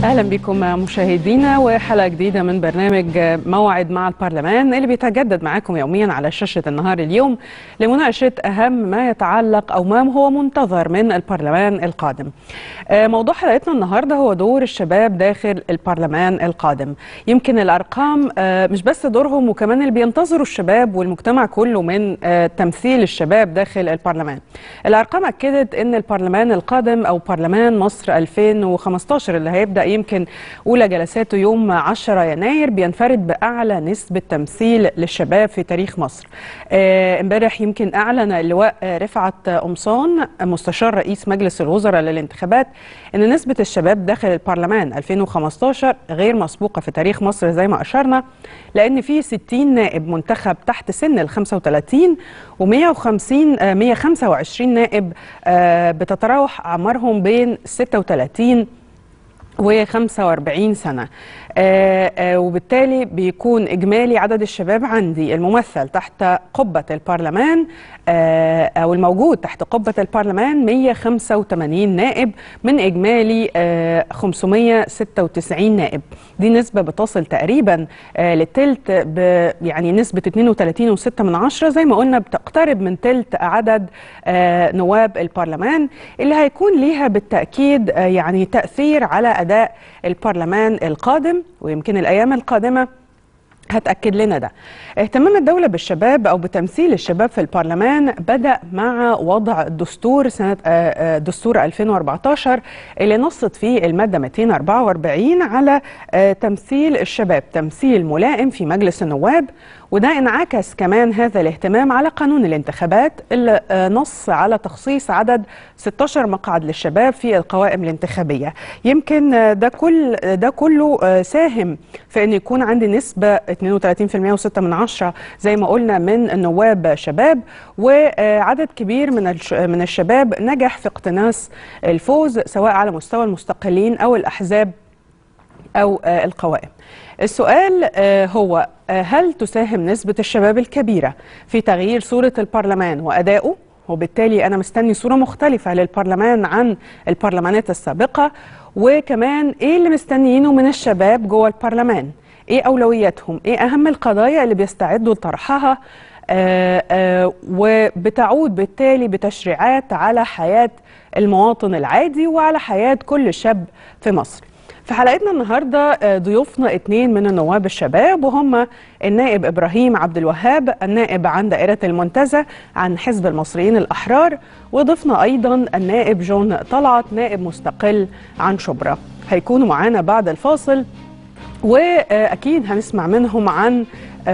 اهلا بكم مشاهدينا وحلقه جديده من برنامج موعد مع البرلمان اللي بيتجدد معاكم يوميا على شاشه النهار اليوم لمناقشه اهم ما يتعلق او ما هو منتظر من البرلمان القادم. موضوع حلقتنا النهارده هو دور الشباب داخل البرلمان القادم. يمكن الارقام مش بس دورهم وكمان اللي بينتظروا الشباب والمجتمع كله من تمثيل الشباب داخل البرلمان. الارقام اكدت ان البرلمان القادم او برلمان مصر 2015 اللي هيبدا يمكن اولى جلساته يوم 10 يناير بينفرد باعلى نسبه تمثيل للشباب في تاريخ مصر. امبارح آه يمكن اعلن اللواء رفعت قمصان مستشار رئيس مجلس الوزراء للانتخابات ان نسبه الشباب داخل البرلمان 2015 غير مسبوقه في تاريخ مصر زي ما اشرنا لان في 60 نائب منتخب تحت سن ال 35 و150 آه 125 نائب آه بتتراوح اعمارهم بين 36 و45 سنة آآ آآ وبالتالي بيكون إجمالي عدد الشباب عندي الممثل تحت قبة البرلمان أو الموجود تحت قبة البرلمان 185 نائب من إجمالي 596 نائب دي نسبة بتصل تقريبا للتلت يعني نسبة 32.6 من عشرة زي ما قلنا بتقترب من تلت عدد نواب البرلمان اللي هيكون ليها بالتأكيد يعني تأثير على أداء البرلمان القادم ويمكن الأيام القادمة هتأكد لنا ده اهتمام الدولة بالشباب أو بتمثيل الشباب في البرلمان بدأ مع وضع الدستور سنة دستور 2014 اللي نصت فيه المادة 244 على تمثيل الشباب تمثيل ملائم في مجلس النواب وده انعكس كمان هذا الاهتمام على قانون الانتخابات اللي نص على تخصيص عدد 16 مقعد للشباب في القوائم الانتخابيه يمكن ده كل ده كله ساهم في ان يكون عندي نسبه 32% و6 من عشرة زي ما قلنا من النواب شباب وعدد كبير من من الشباب نجح في اقتناص الفوز سواء على مستوى المستقلين او الاحزاب او القوائم السؤال هو هل تساهم نسبة الشباب الكبيرة في تغيير صورة البرلمان وأدائه؟ وبالتالي أنا مستني صورة مختلفة للبرلمان عن البرلمانات السابقة وكمان إيه اللي مستنيينه من الشباب جوه البرلمان؟ إيه أولوياتهم؟ إيه أهم القضايا اللي بيستعدوا لطرحها؟ آآ آآ وبتعود بالتالي بتشريعات على حياة المواطن العادي وعلى حياة كل شاب في مصر في حلقتنا النهارده ضيوفنا اثنين من النواب الشباب وهم النائب ابراهيم عبد الوهاب النائب عن دائره المنتزه عن حزب المصريين الاحرار وضيفنا ايضا النائب جون طلعت نائب مستقل عن شبرا هيكونوا معانا بعد الفاصل واكيد هنسمع منهم عن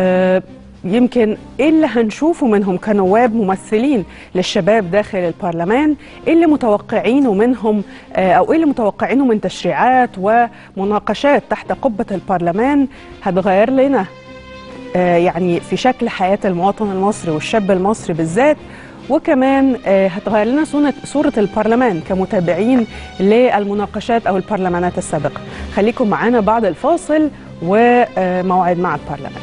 يمكن ايه اللي هنشوفه منهم كنواب ممثلين للشباب داخل البرلمان ايه اللي متوقعينه منهم او ايه اللي متوقعينه من تشريعات ومناقشات تحت قبة البرلمان هتغير لنا يعني في شكل حياة المواطن المصري والشاب المصري بالذات وكمان هتغير لنا صورة البرلمان كمتابعين للمناقشات أو البرلمانات السابقة خليكم معانا بعد الفاصل وموعد مع البرلمان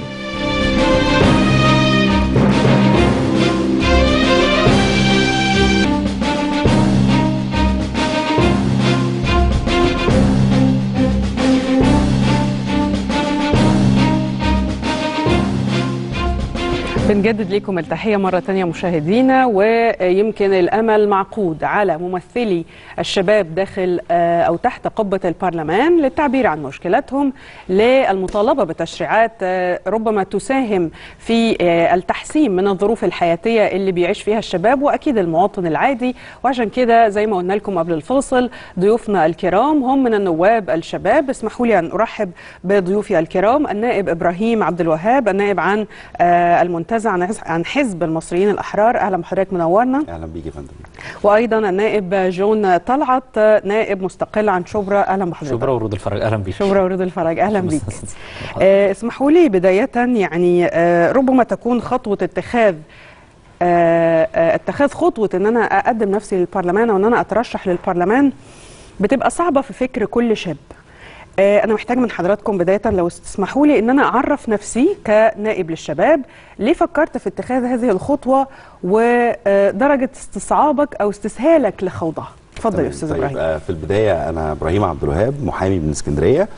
بنجدد لكم التحية مرة تانية مشاهدينا ويمكن الأمل معقود على ممثلي الشباب داخل أو تحت قبة البرلمان للتعبير عن مشكلاتهم للمطالبة بتشريعات ربما تساهم في التحسين من الظروف الحياتية اللي بيعيش فيها الشباب وأكيد المواطن العادي وعشان كده زي ما قلنا لكم قبل الفاصل ضيوفنا الكرام هم من النواب الشباب اسمحوا لي أن أرحب بضيوفي الكرام النائب إبراهيم عبد الوهاب النائب عن المنتزه عن عن حزب المصريين الاحرار اهلا بحضرتك منورنا اهلا بيك يا فندم وايضا النائب جون طلعت نائب مستقل عن شبرا اهلا بحضرتك شبرا ورود الفرج اهلا بيك شبرا ورود الفرج اهلا بيك آه اسمحوا لي بدايه يعني آه ربما تكون خطوه اتخاذ آه اتخاذ خطوه ان انا اقدم نفسي للبرلمان او ان انا اترشح للبرلمان بتبقى صعبه في فكر كل شاب أنا محتاج من حضراتكم بداية لو تسمحوا لي إن أنا أعرف نفسي كنائب للشباب ليه فكرت في اتخاذ هذه الخطوة ودرجة استصعابك أو استسهالك لخوضها اتفضل اتفضل يا تمام. استاذ طيب ابراهيم آه، في البدايه انا ابراهيم عبد الوهاب محامي من اسكندريه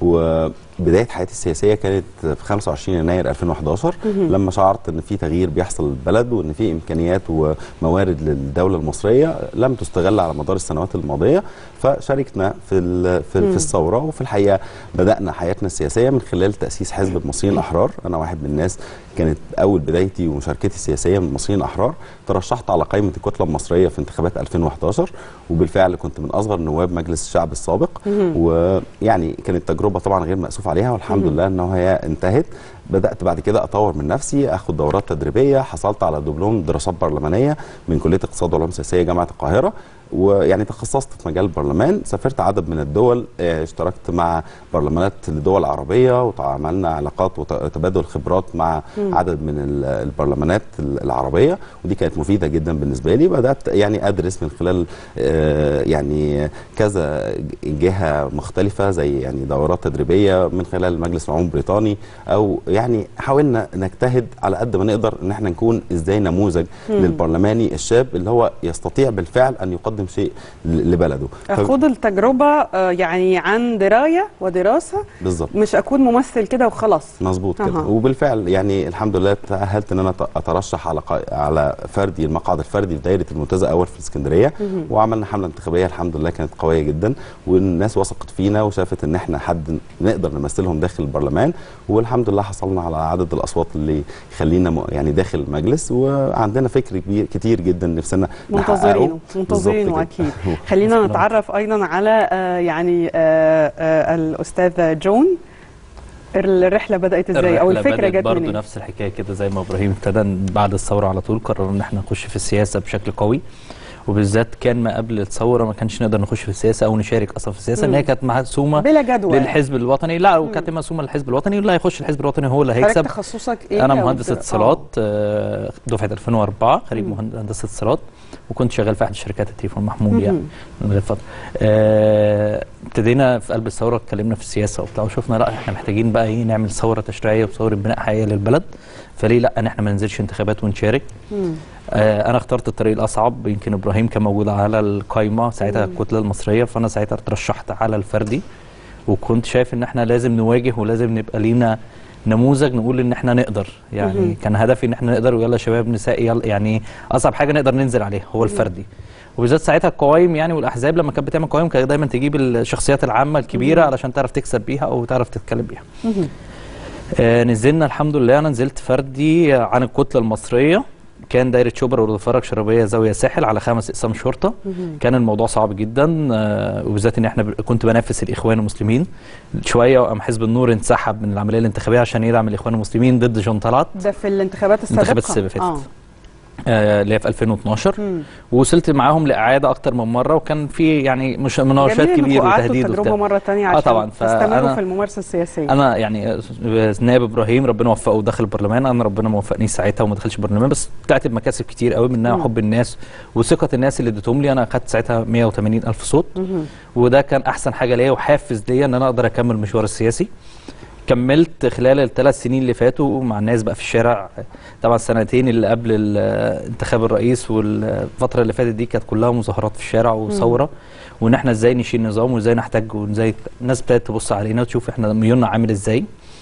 وبدايه حياتي السياسيه كانت في 25 يناير 2011 لما شعرت ان في تغيير بيحصل للبلد وان في امكانيات وموارد للدوله المصريه لم تستغل على مدار السنوات الماضيه فشاركنا في ال- في, في الثوره وفي الحقيقه بدانا حياتنا السياسيه من خلال تاسيس حزب المصريين الاحرار انا واحد من الناس كانت اول بدايتي ومشاركتي السياسيه من المصريين الاحرار ترشحت على قائمه الكتله المصريه في انتخابات 2011 وبالفعل كنت من اصغر نواب مجلس الشعب السابق ويعني كانت تجربه طبعا غير مأسوف عليها والحمد لله ان هي انتهت بدات بعد كده اطور من نفسي اخد دورات تدريبيه حصلت على دبلوم دراسات برلمانيه من كليه اقتصاد وعلوم سياسيه جامعه القاهره ويعني تخصصت في مجال البرلمان سافرت عدد من الدول آه، اشتركت مع برلمانات لدول عربيه وعملنا علاقات وتبادل خبرات مع عدد من ال- البرلمانات العربيه ودي كانت مفيده جدا بالنسبه لي بدات يعني ادرس من خلال آه، يعني كذا جهه مختلفه زي يعني دورات تدريبيه من خلال المجلس العمومي البريطاني او يعني حاولنا نجتهد على قد ما نقدر ان احنا نكون ازاي نموذج للبرلماني الشاب اللي هو يستطيع بالفعل ان يقدم شيء ل- لبلده ف- اخوض التجربه آه، يعني عن درايه ودراسه بالظبط مش اكون ممثل كده وخلاص مظبوط كده أها. وبالفعل يعني الحمد لله تاهلت ان انا أت- اترشح على قا... على فردي المقعد الفردي في دايره المنتزه اول في الاسكندريه وعملنا حمله انتخابيه الحمد لله كانت قويه جدا والناس وثقت فينا وشافت ان احنا حد نقدر نمثلهم داخل البرلمان والحمد لله حصلنا على عدد الاصوات اللي يخلينا م... يعني داخل المجلس وعندنا فكر كبير كتير جدا نفسنا منتظرينه نحققه. منتظرينه بالظبط اكيد كده. خلينا نتعرف ايضا على آه، يعني آه، آه، الاستاذ جون الرحله بدات ازاي او الرحلة الفكره بدأت جت برضه منين نفس الحكايه كده زي ما ابراهيم ابتدى بعد الثوره على طول قررنا ان احنا نخش في السياسه بشكل قوي وبالذات كان ما قبل الثوره ما كانش نقدر نخش في السياسه او نشارك اصلا في السياسه ان هي كانت محسومه بلا جدوى للحزب الوطني لا وكانت مسؤومه للحزب الوطني واللي هيخش الحزب الوطني هو اللي حضرتك هيكسب تخصصك ايه انا أو مهندس بت- اتصالات آه، دفعه 2004 خريج مهند- هندسه اتصالات وكنت شغال في احد شركات التليفون المحمول يعني من غير فتره آه، ابتدينا في قلب الثوره اتكلمنا في السياسه وبتاع وشفنا لا احنا محتاجين بقى ايه نعمل ثوره تشريعيه وثوره بناء حقيقيه للبلد فليه لا ان احنا ما ننزلش انتخابات ونشارك آه انا اخترت الطريق الاصعب يمكن ابراهيم كان موجود على القايمه ساعتها الكتله المصريه فانا ساعتها ترشحت على الفردي وكنت شايف ان احنا لازم نواجه ولازم نبقى لينا نموذج نقول ان احنا نقدر يعني كان هدفي ان احنا نقدر ويلا شباب نساء يلا يعني اصعب حاجه نقدر ننزل عليها هو الفردي وبالذات ساعتها القوائم يعني والاحزاب لما كانت بتعمل قوائم كانت دايما تجيب الشخصيات العامه الكبيره علشان تعرف تكسب بيها او تعرف تتكلم بيها آه نزلنا الحمد لله انا نزلت فردي عن الكتله المصريه كان دايره شبرا والفرج شربيه زاويه ساحل على خمس اقسام شرطه كان الموضوع صعب جدا آه وبالذات ان احنا ب- كنت بنافس الاخوان المسلمين شويه وقام حزب النور انسحب من العمليه الانتخابيه عشان يدعم الاخوان المسلمين ضد جون طلعت ده في الانتخابات السابقه الانتخابات السابقة فاتت. اه آه، اللي هي في 2012 مم. ووصلت معاهم لاعاده اكتر من مره وكان في يعني مش مناقشات جميل كبير انكم قعدتوا وتهديد التجربه وبتاع مره ثانيه آه عشان طبعاً، تستمروا فأنا- في الممارسه السياسيه انا يعني آه، نائب ابراهيم ربنا وفقه ودخل البرلمان انا ربنا ما وفقنيش ساعتها وما دخلش البرلمان بس طلعت بمكاسب كتير قوي منها حب الناس وثقه الناس اللي اديتهم لي انا اخدت ساعتها 180 الف صوت وده كان احسن حاجه ليا وحافز ليا ان انا اقدر اكمل مشوار السياسي كملت خلال الثلاث سنين اللي فاتوا مع الناس بقى في الشارع طبعا السنتين اللي قبل ال- انتخاب الرئيس والفتره اللي فاتت دي كانت كلها مظاهرات في الشارع وثوره وان احنا ازاي نشيل نظام وازاي نحتاج وازاي الناس ابتدت تبص علينا وتشوف احنا ميولنا عامل ازاي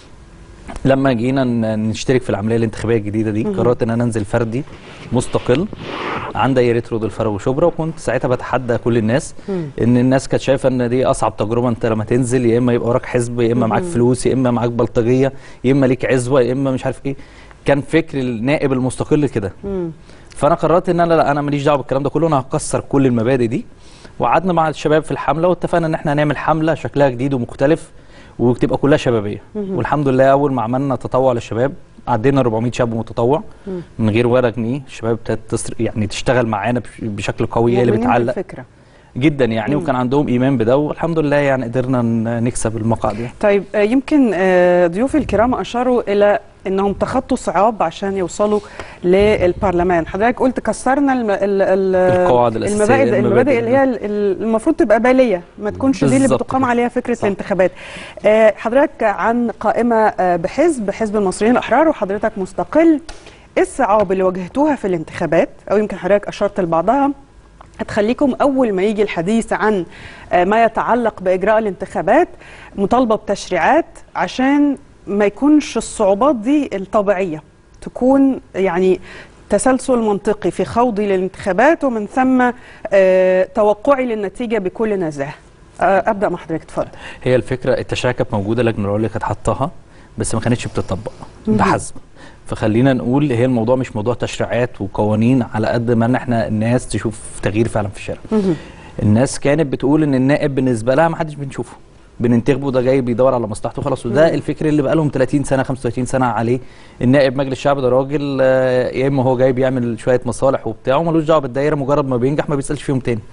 لما جينا ن- نشترك في العمليه الانتخابيه الجديده دي قررت ان انا انزل فردي مستقل عن دايره رود الفرج وشبرا وكنت ساعتها بتحدى كل الناس ان الناس كانت شايفه ان دي اصعب تجربه انت لما تنزل يا اما يبقى وراك حزب يا اما معاك فلوس يا اما معاك بلطجيه يا اما ليك عزوه يا اما مش عارف ايه كان فكر النائب المستقل كده فانا قررت ان انا لا انا ماليش دعوه بالكلام ده كله انا هكسر كل المبادئ دي وقعدنا مع الشباب في الحمله واتفقنا ان احنا هنعمل حمله شكلها جديد ومختلف وتبقى كلها شبابيه والحمد لله اول ما عملنا تطوع للشباب عدينا 400 شاب متطوع من غير ولا جنيه الشباب ابتدت تسر- يعني تشتغل معانا بش- بشكل قوي هي اللي مؤمنين بتعلق بالفكره جدا يعني وكان عندهم ايمان بده والحمد لله يعني قدرنا ن- نكسب المقعد يعني طيب آه، يمكن آه، ضيوفي الكرام اشاروا الى انهم تخطوا صعاب عشان يوصلوا للبرلمان حضرتك قلت كسرنا الم... ال... ال... القواعد الأساسية، المبادئ المبادئ المبادئ اللي هي ال- ال- المفروض تبقى باليه ما تكونش دي اللي بالظبط بتقام كده. عليها فكره صح. الانتخابات آه، حضرتك عن قائمه آه، بحزب حزب المصريين الاحرار وحضرتك مستقل ايه الصعاب اللي واجهتوها في الانتخابات او يمكن حضرتك اشرت لبعضها هتخليكم أول ما يجي الحديث عن آه، ما يتعلق بإجراء الانتخابات مطالبة بتشريعات عشان ما يكونش الصعوبات دي الطبيعية تكون يعني تسلسل منطقي في خوضي للانتخابات ومن ثم آه، توقعي للنتيجة بكل نزاهة آه، أبدأ مع حضرتك اتفضل هي الفكره التشريع كانت موجوده لجنه العليا كانت حطاها بس ما كانتش بتطبق ده حزم فخلينا نقول هي الموضوع مش موضوع تشريعات وقوانين على قد ما ان احنا الناس تشوف تغيير فعلا في الشارع الناس كانت بتقول ان النائب بالنسبه لها ما حدش بنشوفه بننتخبه ده جاي بيدور على مصلحته خلاص وده الفكر اللي بقالهم 30 سنه 35 سنه عليه النائب مجلس الشعب ده راجل آه، يا اما هو جاي بيعمل شويه مصالح وبتاع وملوش دعوه بالدايره مجرد ما بينجح ما بيسالش فيهم تاني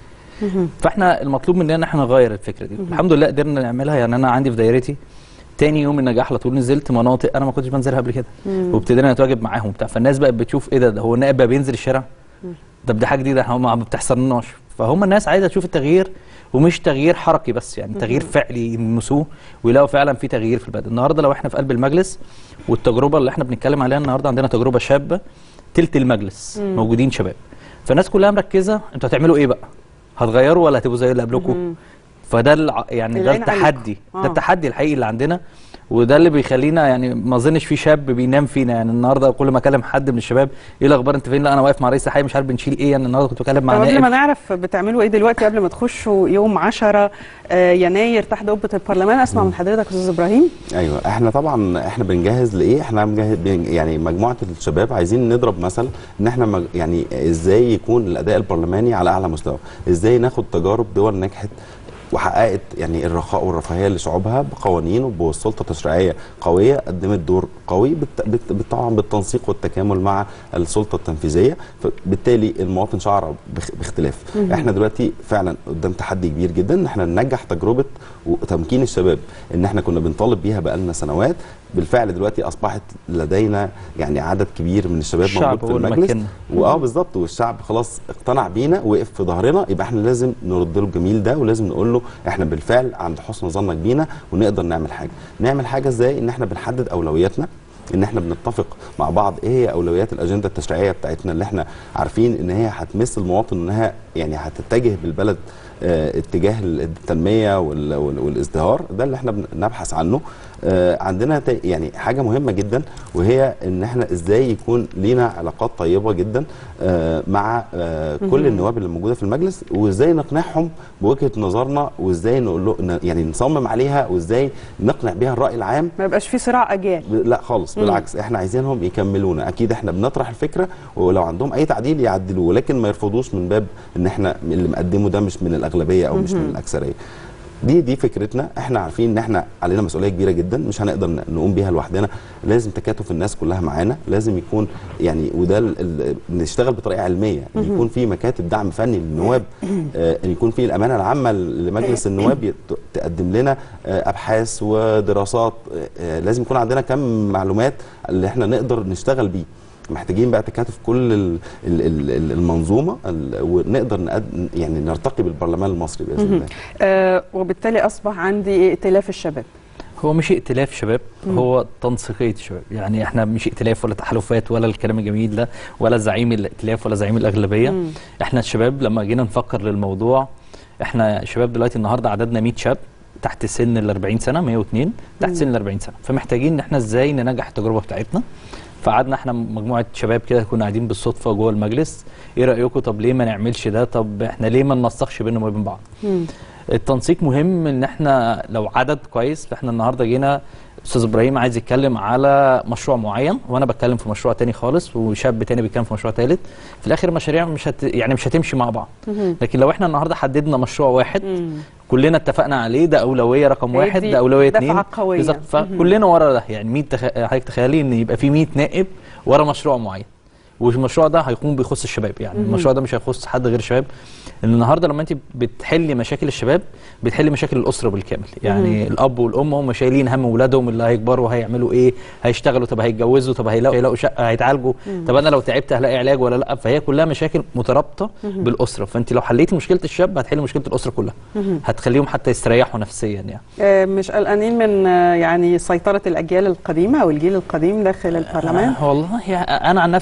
فاحنا المطلوب مننا ان احنا نغير الفكره دي الحمد لله قدرنا نعملها يعني انا عندي في دايرتي تاني يوم النجاح على طول نزلت مناطق انا ما كنتش بنزلها قبل كده وابتدينا نتواجد معاهم وبتاع فالناس بقت بتشوف ايه ده ده هو النائب بقى بينزل الشارع ده دي حاجه جديده احنا ما بتحصلناش فهم الناس عايزه تشوف التغيير ومش تغيير حركي بس يعني تغيير فعلي يلمسوه ويلاقوا فعلا في تغيير في البلد النهارده لو احنا في قلب المجلس والتجربه اللي احنا بنتكلم عليها النهارده عندنا تجربه شابه تلت المجلس موجودين شباب فالناس كلها مركزه انتوا هتعملوا ايه بقى هتغيروا ولا هتبقوا زي اللي قبلكم فده الع- يعني ده العين عليكم. التحدي آه. ده التحدي الحقيقي اللي عندنا وده اللي بيخلينا يعني ما اظنش في شاب بينام فينا يعني النهارده كل ما اكلم حد من الشباب ايه الاخبار انت فين لا انا واقف مع رئيس الحي مش عارف بنشيل ايه يعني النهارده كنت بكلم مع طب قبل نائب ما نعرف بتعملوا ايه دلوقتي قبل ما تخشوا يوم 10 آه، يناير تحت قبة البرلمان اسمع من حضرتك استاذ ابراهيم ايوه احنا طبعا احنا بنجهز لايه احنا مجهز بن- يعني مجموعه الشباب عايزين نضرب مثل ان احنا مج- يعني ازاي يكون الاداء البرلماني على اعلى مستوى ازاي ناخد تجارب دول نجحت وحققت يعني الرخاء والرفاهيه لشعوبها بقوانين وبسلطه تشريعيه قويه قدمت دور قوي بالت- بالت- بال- طبعا بالتنسيق والتكامل مع السلطه التنفيذيه فبالتالي المواطن شعر باخ- باختلاف احنا دلوقتي فعلا قدام تحدي كبير جدا ان احنا ننجح تجربه وتمكين الشباب ان احنا كنا بنطالب بيها بقالنا سنوات بالفعل دلوقتي اصبحت لدينا يعني عدد كبير من الشباب الشعب موجود في هو اللي المجلس مكننا. واه بالظبط والشعب خلاص اقتنع بينا وقف في ظهرنا يبقى احنا لازم نرد له الجميل ده ولازم نقول له احنا بالفعل عند حسن ظنك بينا ونقدر نعمل حاجه نعمل حاجه ازاي ان احنا بنحدد اولوياتنا ان احنا بنتفق مع بعض ايه هي اولويات الاجنده التشريعيه بتاعتنا اللي احنا عارفين ان هي هتمس المواطن انها يعني هتتجه بالبلد آه، اتجاه التنميه وال- وال- والازدهار ده اللي احنا بنبحث عنه آه، عندنا تا- يعني حاجه مهمه جدا وهي ان احنا ازاي يكون لينا علاقات طيبه جدا آه، مع آه، كل النواب اللي موجوده في المجلس وازاي نقنعهم بوجهه نظرنا وازاي نقول له ن- يعني نصمم عليها وازاي نقنع بيها الراي العام ما يبقاش في صراع اجيال ب- لا خالص بالعكس احنا عايزينهم يكملونا اكيد احنا بنطرح الفكره ولو عندهم اي تعديل يعدلوه ولكن ما يرفضوش من باب ان احنا اللي مقدمه ده مش من الاغلبيه او مش من الاكثريه دي دي فكرتنا احنا عارفين ان احنا علينا مسؤوليه كبيره جدا مش هنقدر ن- نقوم بيها لوحدنا لازم تكاتف الناس كلها معانا لازم يكون يعني وده ال- ال- نشتغل بطريقه علميه ان يكون في مكاتب دعم فني للنواب آه، ان يكون في الامانه العامه لمجلس النواب يت- تقدم لنا آه، ابحاث ودراسات آه، آه، لازم يكون عندنا كم معلومات اللي احنا نقدر نشتغل بيه محتاجين بقى تكاتف كل ال- ال- ال- ال- المنظومه ال- ونقدر نقد يعني نرتقي بالبرلمان المصري باذن الله آه، وبالتالي اصبح عندي ائتلاف الشباب هو مش ائتلاف شباب هو تنسيقيه شباب يعني احنا مش ائتلاف ولا تحالفات ولا الكلام الجميل ده ولا زعيم الائتلاف ولا زعيم الاغلبيه مم. احنا الشباب لما جينا نفكر للموضوع احنا شباب دلوقتي النهارده عددنا 100 شاب تحت سن ال 40 سنه 102 تحت سن ال 40 سنه فمحتاجين ان احنا ازاي ننجح التجربه بتاعتنا فقعدنا احنا مجموعه شباب كده كنا قاعدين بالصدفه جوه المجلس ايه رايكم طب ليه ما نعملش ده طب احنا ليه ما ننسقش بينهم وبين بعض مم. التنسيق مهم ان احنا لو عدد كويس فاحنا النهارده جينا استاذ ابراهيم عايز يتكلم على مشروع معين وانا بتكلم في مشروع تاني خالص وشاب تاني بيتكلم في مشروع تالت في الاخر مشاريع مش هت... يعني مش هتمشي مع بعض لكن لو احنا النهارده حددنا مشروع واحد مم. كلنا اتفقنا عليه ده اولويه رقم هي واحد دي ده اولويه دفعة اثنين قوية. بالظبط فكلنا ورا ده يعني 100 تخ... حضرتك تخيلي ان يبقى في 100 نائب ورا مشروع معين والمشروع ده هيكون بيخص الشباب يعني المشروع ده مش هيخص حد غير الشباب لان النهارده لما انت بتحلي مشاكل الشباب بتحلي مشاكل الاسره بالكامل يعني الاب والام هم شايلين هم اولادهم اللي هيكبروا هيعملوا ايه هيشتغلوا طب هيتجوزوا طب هيلاقوا هيلاقوا شقه هيتعالجوا طب انا لو تعبت هلاقي علاج ولا لا فهي كلها مشاكل مترابطه بالاسره فانت لو حليتي مشكله الشاب هتحلي مشكله الاسره كلها هتخليهم حتى يستريحوا نفسيا يعني آه، مش قلقانين من آه، يعني سيطرة الأجيال القديمة أو الجيل القديم داخل البرلمان؟ آه والله يا- انا عن نفسي قلقان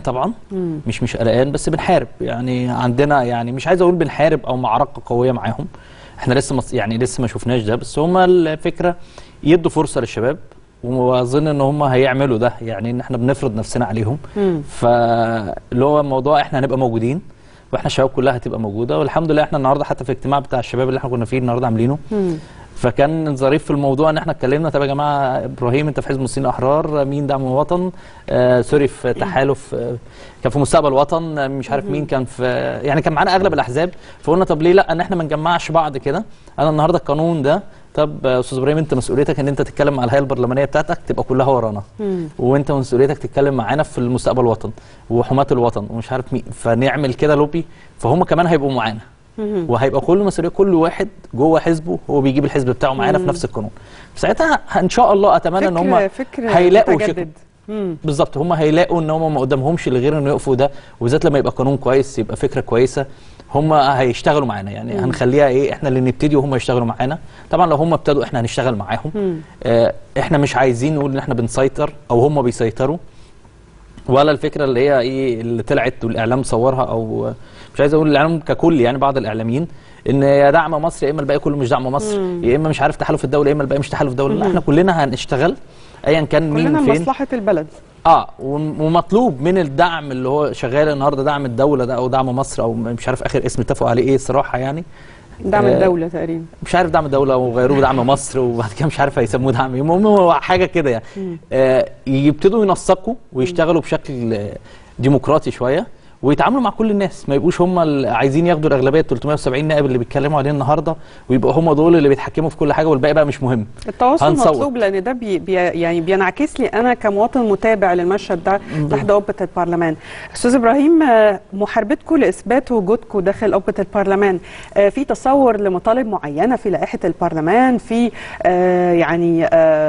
طبعا مش مش قلقان بس بنحارب يعني عندنا يعني مش عايز اقول بنحارب او معركه قويه معاهم احنا لسه مص... يعني لسه ما شفناش ده بس هم الفكره يدوا فرصه للشباب واظن ان هم هيعملوا ده يعني ان احنا بنفرض نفسنا عليهم فاللي هو الموضوع احنا هنبقى موجودين واحنا الشباب كلها هتبقى موجوده والحمد لله احنا النهارده حتى في الاجتماع بتاع الشباب اللي احنا كنا فيه النهارده عاملينه فكان ظريف في الموضوع ان احنا اتكلمنا طب يا جماعه ابراهيم انت في حزب المسلمين الاحرار مين دعم الوطن آه سوري في تحالف آه كان في مستقبل وطن آه، مش عارف مين كان في يعني كان معانا اغلب الاحزاب فقلنا طب ليه لا ان احنا ما نجمعش بعض كده انا النهارده القانون ده طب آه، استاذ ابراهيم انت مسؤوليتك ان انت تتكلم مع الهيئه البرلمانيه بتاعتك تبقى كلها ورانا وانت مسؤوليتك تتكلم معانا في المستقبل وطن وحماة الوطن ومش عارف مين فنعمل كده لوبي فهم كمان هيبقوا معانا وهيبقى كل مسؤوليه كل واحد جوه حزبه هو بيجيب الحزب بتاعه معانا في نفس القانون ساعتها ان شاء الله اتمنى ان هم فكر فكر هيلاقوا شكل متجدد مم. بالظبط هم هيلاقوا ان هم ما قدامهمش غير انه يقفوا ده وبالذات لما يبقى قانون كويس يبقى فكره كويسه هم هيشتغلوا معانا يعني هنخليها ايه احنا اللي نبتدي وهم يشتغلوا معانا طبعا لو هم ابتدوا احنا هنشتغل معاهم آه احنا مش عايزين نقول ان احنا بنسيطر او هم بيسيطروا ولا الفكره اللي هي ايه اللي طلعت والاعلام صورها او مش عايز اقول الاعلام ككل يعني بعض الاعلاميين ان يا دعم مصر يا اما الباقي كله مش دعم مصر يا اما مش عارف تحالف الدوله يا اما الباقي مش تحالف الدوله لا احنا كلنا هنشتغل ايا كان كلنا مين فين لمصلحه البلد اه وم- ومطلوب من الدعم اللي هو شغال النهارده دعم الدوله ده او دعم مصر او مش عارف اخر اسم اتفقوا عليه ايه الصراحه يعني دعم آه، الدوله تقريبا مش عارف دعم الدوله وغيروه دعم مصر وبعد كده مش عارف هيسموه دعم ايه المهم هو حاجه كده يعني آه يبتدوا ينسقوا ويشتغلوا بشكل آه، ديمقراطي شويه ويتعاملوا مع كل الناس ما يبقوش هم اللي عايزين ياخدوا الاغلبيه 370 نائب اللي بيتكلموا عليه النهارده ويبقوا هم دول اللي بيتحكموا في كل حاجه والباقي بقى مش مهم التواصل هنصوت. مطلوب لان ده بي بي يعني بينعكس لي انا كمواطن متابع للمشهد ده تحت قبه البرلمان. استاذ ابراهيم آه، محاربتكم لاثبات وجودكم داخل قبه البرلمان آه، في تصور لمطالب معينه في لائحه البرلمان في آه، يعني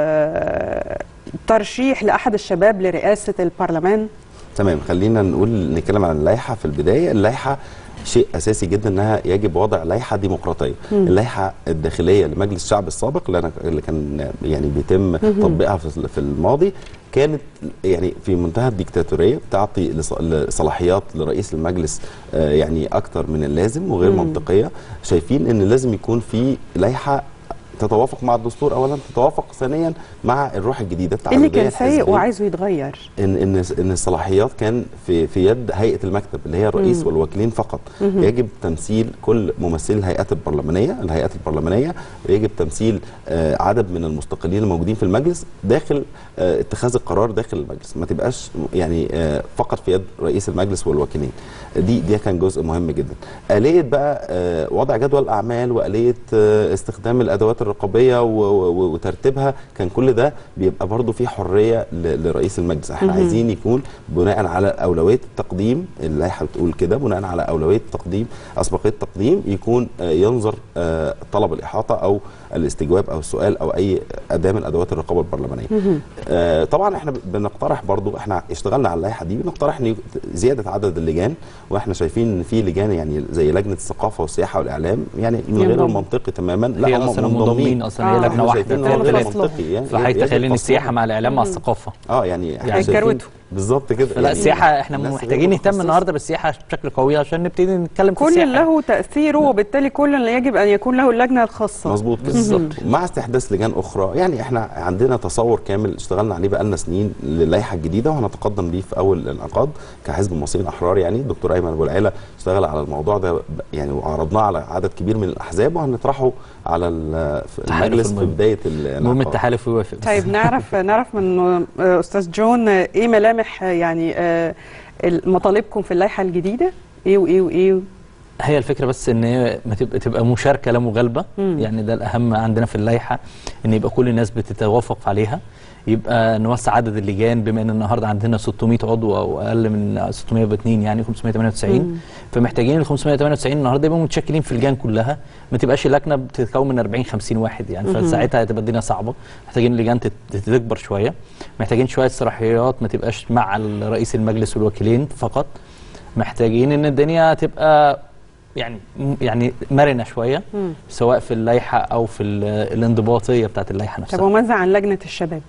آه، ترشيح لاحد الشباب لرئاسه البرلمان تمام خلينا نقول نتكلم عن اللائحه في البدايه اللائحه شيء اساسي جدا انها يجب وضع لائحه ديمقراطيه اللائحه الداخليه لمجلس الشعب السابق اللي انا اللي كان يعني بيتم تطبيقها في في الماضي كانت يعني في منتهى الديكتاتوريه بتعطي لص- صلاحيات لرئيس المجلس آه، يعني اكتر من اللازم وغير منطقيه شايفين ان لازم يكون في لائحه تتوافق مع الدستور اولا تتوافق ثانيا مع الروح الجديده إيه اللي كان التعددية سيء الحزبية. وعايزه يتغير ان ان ان الصلاحيات كان في في يد هيئه المكتب اللي هي الرئيس والوكيلين فقط يجب تمثيل كل ممثلي الهيئات البرلمانيه الهيئات البرلمانيه ويجب تمثيل آه، عدد من المستقلين الموجودين في المجلس داخل آه، اتخاذ القرار داخل المجلس ما تبقاش يعني آه، فقط في يد رئيس المجلس والوكيلين دي دي كان جزء مهم جدا آلية بقى آه، وضع جدول أعمال وآلية آه، استخدام الأدوات الرقابية و- و- وترتيبها كان كل ده بيبقى برضو في حرية ل- لرئيس المجلس احنا عايزين يكون بناء على أولوية التقديم اللائحة بتقول كده بناء على أولوية التقديم أسبقية التقديم يكون آه، ينظر آه، طلب الإحاطة أو الاستجواب أو السؤال أو أي أداة من أدوات الرقابة البرلمانية آه، طبعا احنا بنقترح برضو احنا اشتغلنا على اللائحة دي بنقترح ان يك- زيادة عدد اللجان واحنا شايفين ان في لجان يعني زي لجنة الثقافة والسياحة والإعلام يعني من غير ينضم. المنطقي تماما هي هم اصلا منضمين اصلا هي آه. لجنه احنا واحده شايفين إن ثلاث هو غير فصلهم. منطقي يعني فحضرتك يجب تخيلين فصلهم. السياحه مع الاعلام مع الثقافه اه يعني احنا شايفين- هيكروتوا. بالظبط كده فلا يعني السياحه احنا الناس غير محتاجين نهتم متخصصة. النهارده بالسياحه بشكل قوي عشان نبتدي نتكلم في كل السياحه له تاثيره وبالتالي كل اللي يجب ان يكون له اللجنه الخاصه مظبوط كده بالظبط. مع استحداث لجان اخرى يعني احنا عندنا تصور كامل اشتغلنا عليه بقالنا سنين للائحه الجديده وهنتقدم بيه في اول الانعقاد كحزب المصريين الاحرار يعني الدكتور ايمن ابو العيله اشتغل على الموضوع ده ب- يعني وعرضناه على عدد كبير من الاحزاب وهنطرحه على ال- في تحالف المجلس في المهم. بدايه المهم الانعقاد التحالف يوافق بس. طيب نعرف نعرف من آه، استاذ جون آه، ايه ملامح آه، يعني آه، مطالبكم في اللائحه الجديده ايه وايه وايه هي الفكره بس ان هي ما تبقى تبقى مشاركه لا مغالبه مم. يعني ده الاهم عندنا في اللائحه ان يبقى كل الناس بتتوافق عليها يبقى نوسع عدد اللجان بما ان النهارده عندنا 600 عضو او اقل من 602 يعني 598 فمحتاجين ال 598 النهارده يبقوا متشكلين في اللجان كلها ما تبقاش اللجنه بتتكون من 40 50 واحد يعني فساعتها هتبقى الدنيا صعبه محتاجين اللجان تت- تكبر شويه محتاجين شويه صلاحيات ما تبقاش مع رئيس المجلس والوكيلين فقط محتاجين ان الدنيا تبقى يعني يعني مرنه شويه سواء في اللائحه او في ال- الانضباطيه بتاعت اللائحه طب نفسها وماذا عن لجنه الشباب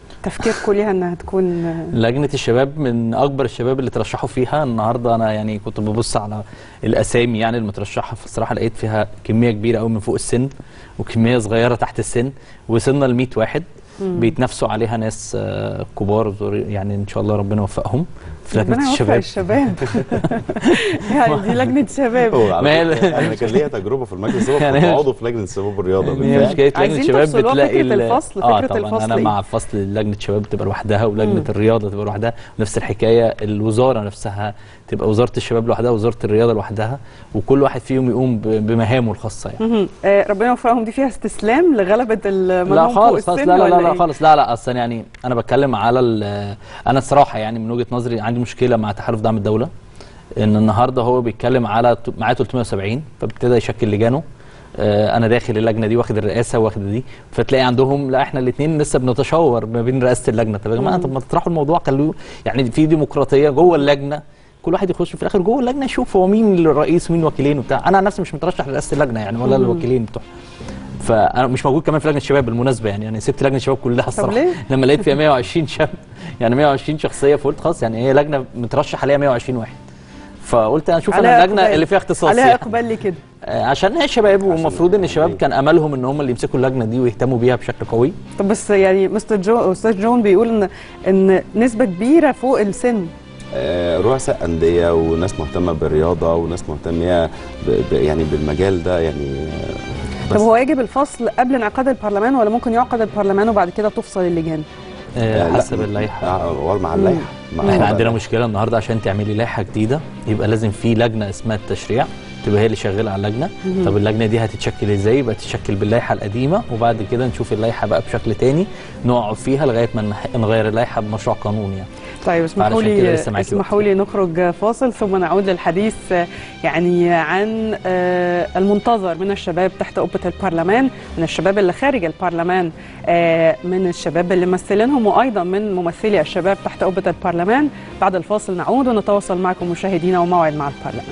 تفكيركم ليها انها تكون آه، لجنه الشباب من اكبر الشباب اللي ترشحوا فيها النهارده انا يعني كنت ببص على الاسامي يعني المترشحه فالصراحه لقيت فيها كميه كبيره قوي من فوق السن وكميه صغيره تحت السن وصلنا ل 100 واحد بيتنافسوا عليها ناس آه، كبار يعني ان شاء الله ربنا يوفقهم في لجنه ربنا يوفق الشباب الشباب يعني دي لجنه شباب هو على ما هي- فكرة انا كان ليا تجربه في المجلس هو يعني كنت مش- عضو في لجنه الشباب والرياضه هي بالفعل. مشكله لجنه عايزين الشباب تفصلوها بتلاقي فكرة ال- الفصل، اه فكرة طبعا الفصل انا إيه؟ مع فصل لجنه الشباب تبقى لوحدها ولجنه الرياضه تبقى لوحدها نفس الحكايه الوزاره نفسها تبقى وزاره الشباب لوحدها ووزاره الرياضه لوحدها وكل واحد فيهم يقوم ب- بمهامه الخاصه يعني مهم. آه، ربنا يوفقهم دي فيها استسلام لغلبة ال- من لا هم فوق خالص خالص السن لا لا لا, ولا لا إيه؟ خالص لا لا اصلا يعني انا بتكلم على ال- انا الصراحه يعني من وجهه نظري عندي مشكله مع تحالف دعم الدوله ان النهارده هو بيتكلم على ت- معاه 370 فابتدى يشكل لجانه آه، انا داخل اللجنه دي واخد الرئاسه واخد دي فتلاقي عندهم لا احنا الاثنين لسه بنتشاور ما بين رئاسه اللجنه طب يا جماعه طب ما تطرحوا الموضوع خلوه يعني في ديمقراطيه جوه اللجنه كل واحد يخش في الاخر جوه اللجنه يشوف هو مين الرئيس ومين الوكيلين وبتاع انا عن نفسي مش مترشح لرئاسه اللجنه يعني ولا الوكيلين بتوع فانا مش موجود كمان في لجنه الشباب بالمناسبه يعني انا سبت لجنه الشباب كلها الصراحه ليه؟ لما لقيت فيها 120 شاب يعني 120 شخصيه فقلت خلاص يعني هي لجنه مترشح عليها 120 واحد فقلت انا اشوف انا عليها اللجنه إقبال. اللي فيها اختصاص عليها يعني. اقبال لي كده آه، عشان هي شباب والمفروض ان الشباب كان املهم ان هم اللي يمسكوا اللجنه دي ويهتموا بيها بشكل قوي طب بس يعني مستر جو استاذ جون بيقول ان ان نسبه كبيره فوق السن آه، رؤساء انديه وناس مهتمه بالرياضه وناس مهتمه ب- ب- يعني بالمجال ده يعني آه، طب بس هو يجب الفصل قبل انعقاد البرلمان ولا ممكن يعقد البرلمان وبعد كده تفصل اللجان آه، آه، لا، حسب اللائحه آه، مع اللائحه مع احنا وضع عندنا اللائحة. مشكله النهارده عشان تعملي لائحه جديده يبقى لازم في لجنه اسمها التشريع تبقى هي اللي شغاله على اللجنه طب اللجنه دي هتتشكل ازاي يبقى تتشكل باللائحه القديمه وبعد كده نشوف اللائحه بقى بشكل تاني نقعد فيها لغايه ما نح- نغير اللائحه بمشروع قانون يعني طيب اسمحوا فعلشان كده لي لسه معاكي اسمحوا لي نخرج فاصل ثم نعود للحديث آه، يعني عن آه، المنتظر من الشباب تحت قبة البرلمان من الشباب اللي خارج البرلمان آه، من الشباب اللي ممثلينهم وايضا من ممثلي الشباب تحت قبة البرلمان بعد الفاصل نعود ونتواصل معكم مشاهدينا وموعد مع البرلمان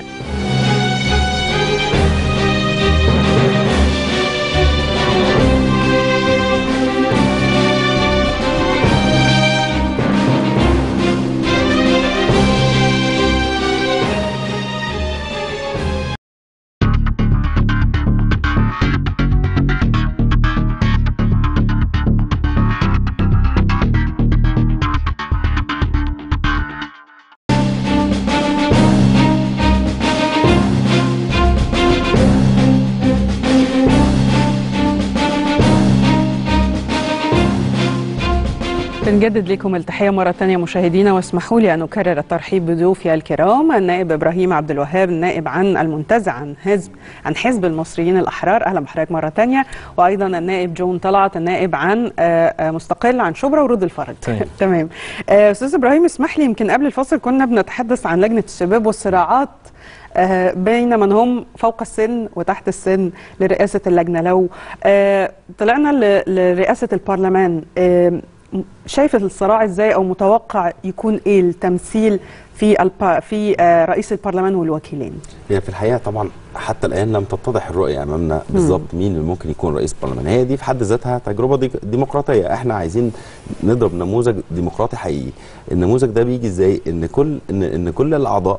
بنجدد لكم التحية مرة تانية مشاهدينا واسمحوا لي أن أكرر الترحيب بضيوفي الكرام النائب إبراهيم عبد الوهاب النائب عن المنتزع عن حزب عن حزب المصريين الأحرار أهلا بحضرتك مرة تانية وأيضا النائب جون طلعت النائب عن آه، آه، مستقل عن شبرا ورود الفرج تمام. تمام آه، أستاذ إبراهيم اسمح لي يمكن قبل الفاصل كنا بنتحدث عن لجنة الشباب والصراعات آه، بين من هم فوق السن وتحت السن لرئاسة اللجنة لو آه، طلعنا ل- لرئاسة البرلمان آه، شايف الصراع ازاي او متوقع يكون ايه التمثيل في الب... في آه، رئيس البرلمان والوكيلين هي في الحقيقه طبعا حتى الان لم تتضح الرؤيه امامنا بالظبط مين اللي ممكن يكون رئيس البرلمان هي دي في حد ذاتها تجربه دي ديمقراطيه احنا عايزين نضرب نموذج ديمقراطي حقيقي النموذج ده بيجي ازاي ان كل ان, إن كل الاعضاء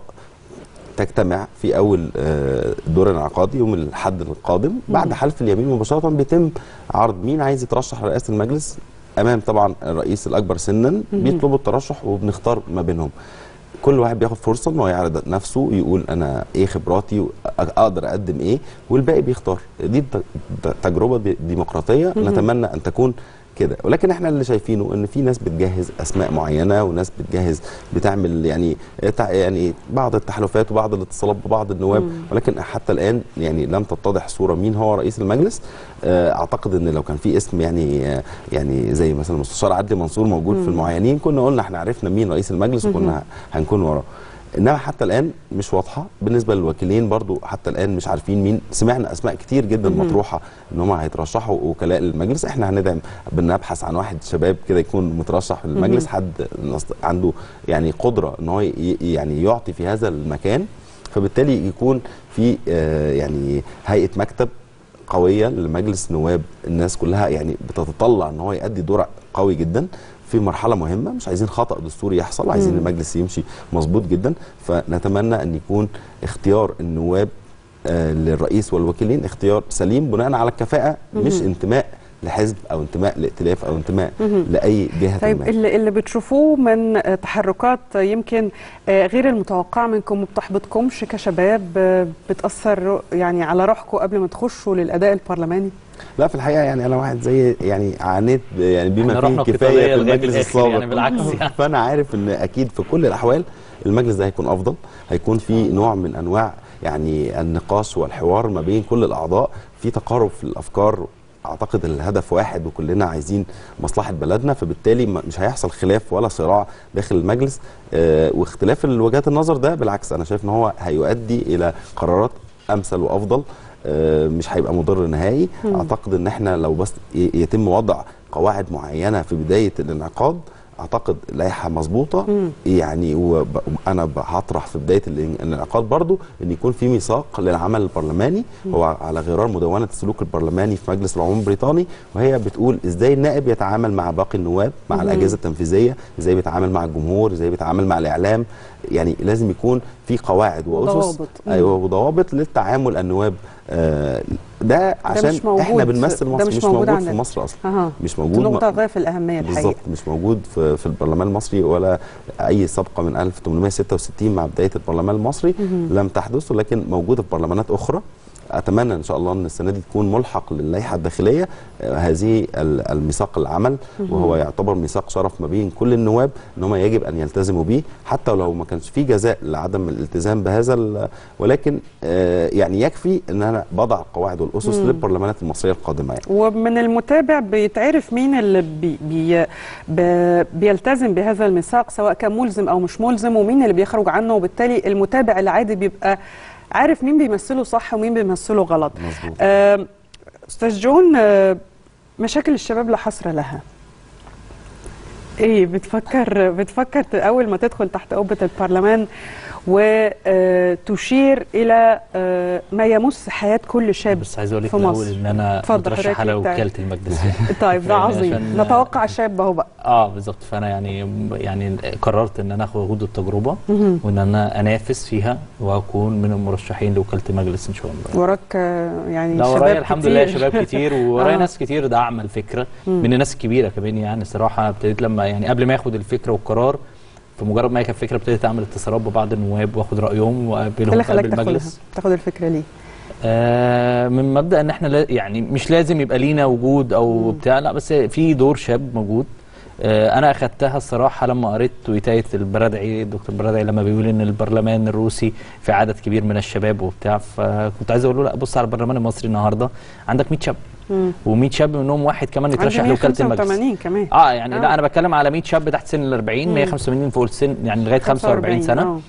تجتمع في اول آه، دور انعقادي يوم الاحد القادم بعد حلف اليمين مباشره بيتم عرض مين عايز يترشح لرئاسه المجلس امام طبعا الرئيس الاكبر سنا بيطلبوا الترشح وبنختار ما بينهم كل واحد بياخد فرصه ان هو يعرض نفسه يقول انا ايه خبراتي اقدر اقدم ايه والباقي بيختار دي ت- ت- تجربه دي- ديمقراطيه نتمنى ان تكون كده ولكن احنا اللي شايفينه ان في ناس بتجهز اسماء معينه وناس بتجهز بتعمل يعني تع- يعني بعض التحالفات وبعض الاتصالات ببعض النواب ولكن حتى الان يعني لم تتضح صوره مين هو رئيس المجلس آه، اعتقد ان لو كان في اسم يعني آه، يعني زي مثلا المستشار عدلي منصور موجود في المعينين كنا قلنا احنا عرفنا مين رئيس المجلس وكنا هنكون وراه انما حتى الان مش واضحه بالنسبه للوكيلين برضو حتى الان مش عارفين مين سمعنا اسماء كتير جدا مطروحه ان هم هيترشحوا وكلاء للمجلس احنا هندعم بنبحث عن واحد شباب كده يكون مترشح للمجلس حد نص- عنده يعني قدره ان هو ي- يعني يعطي في هذا المكان فبالتالي يكون في آه، يعني هيئه مكتب قويه لمجلس نواب الناس كلها يعني بتتطلع ان هو يؤدي دور قوي جدا في مرحله مهمه مش عايزين خطا دستوري يحصل عايزين مم. المجلس يمشي مظبوط جدا فنتمنى ان يكون اختيار النواب آه، للرئيس والوكيلين اختيار سليم بناء على الكفاءه مش مهم. انتماء لحزب او انتماء لائتلاف او انتماء مهم. لاي جهه طيب ما. اللي, اللي بتشوفوه من آه، تحركات آه، يمكن آه، غير المتوقعة منكم ما بتحبطكمش كشباب آه، بتأثر يعني على روحكم قبل ما تخشوا للأداء البرلماني لا في الحقيقه يعني انا واحد زي يعني عانيت ب- يعني بما احنا فيه رحنا الكفايه قتالية في لغاية المجلس الآخر السابق يعني بالعكس يعني. فانا عارف ان اكيد في كل الاحوال المجلس ده هيكون افضل هيكون في نوع من انواع يعني النقاش والحوار ما بين كل الاعضاء في تقارب في الافكار اعتقد الهدف واحد وكلنا عايزين مصلحه بلدنا فبالتالي ما- مش هيحصل خلاف ولا صراع داخل المجلس آه واختلاف الوجهات النظر ده بالعكس انا شايف ان هو هيؤدي الى قرارات امثل وافضل آه، مش هيبقى مضر نهائي اعتقد ان احنا لو بس ي- يتم وضع قواعد معينه في بدايه الانعقاد اعتقد لائحه مظبوطه مم. يعني وب- انا ب- هطرح في بدايه الإن- الانعقاد برضو ان يكون في ميثاق للعمل البرلماني هو على غرار مدونه السلوك البرلماني في مجلس العموم البريطاني وهي بتقول ازاي النائب يتعامل مع باقي النواب مع مم. الاجهزه التنفيذيه ازاي بيتعامل مع الجمهور ازاي بيتعامل مع الاعلام يعني لازم يكون في قواعد واسس وضوابط. مم. ايوه وضوابط للتعامل النواب آه، ده عشان مش موجود. احنا بنمثل ده مصر مش مش, موجود موجود, عندنا. في مصر اصلا أها. مش موجود نقطة م- غاية في الأهمية الحقيقة بالظبط مش موجود في, في البرلمان المصري ولا اي سابقه من 1866 مع بدايه البرلمان المصري لم تحدث ولكن موجوده في برلمانات اخرى اتمنى ان شاء الله ان السنه دي تكون ملحق للائحه الداخليه آه، هذه ال- الميثاق العمل وهو يعتبر ميثاق شرف ما بين كل النواب ان هم يجب ان يلتزموا به حتى لو ما كانش في جزاء لعدم الالتزام بهذا ال- ولكن آه، يعني يكفي ان انا بضع القواعد والاسس للبرلمانات المصريه القادمه يعني. ومن المتابع بيتعرف مين اللي بي بي بي بيلتزم بهذا الميثاق سواء كان ملزم او مش ملزم ومين اللي بيخرج عنه وبالتالي المتابع العادي بيبقى عارف مين بيمثله صح ومين بيمثله غلط مظبوط. آه، استاذ جون آه، مشاكل الشباب لا حصر لها ايه بتفكر بتفكر ت- اول ما تدخل تحت قبة البرلمان وتشير الى آه، ما يمس حياة كل شاب بس عايز اقول لك في الاول مصر ان انا اتفضل مترشح حضرتك على انت. وكاله المجلس يعني. طيب ده يعني عظيم عشان- نتوقع شاب اهو بقى اه بالظبط فانا يعني يعني قررت ان انا اخد التجربه وان انا انافس فيها واكون من المرشحين لوكاله المجلس ان شاء الله وراك آه، يعني لا شباب ورايا الحمد لله كتير. شباب كتير وورايا آه. ناس كتير دعم الفكره من الناس الكبيره كمان يعني صراحه ابتديت لما يعني قبل ما اخد الفكره والقرار فمجرد ما هي كانت فكره ابتديت اعمل اتصالات ببعض النواب واخد رايهم إيه واقابلهم اللي في خلاك قلب تاخدها المجلس تاخد الفكره ليه آه من مبدا ان احنا لا يعني مش لازم يبقى لينا وجود او بتاع لا بس في دور شاب موجود آه انا اخدتها الصراحه لما قريت تويتايه البرادعي الدكتور البرادعي لما بيقول ان البرلمان الروسي في عدد كبير من الشباب وبتاع فكنت عايز اقول له لا بص على البرلمان المصري النهارده عندك 100 شاب مم. و100 شاب منهم واحد كمان يترشح عندي لوكاله المجلس 185 كمان اه يعني آه. لا انا بتكلم على 100 شاب تحت سن ال 40 185 فوق السن يعني لغايه 45 سنه آه.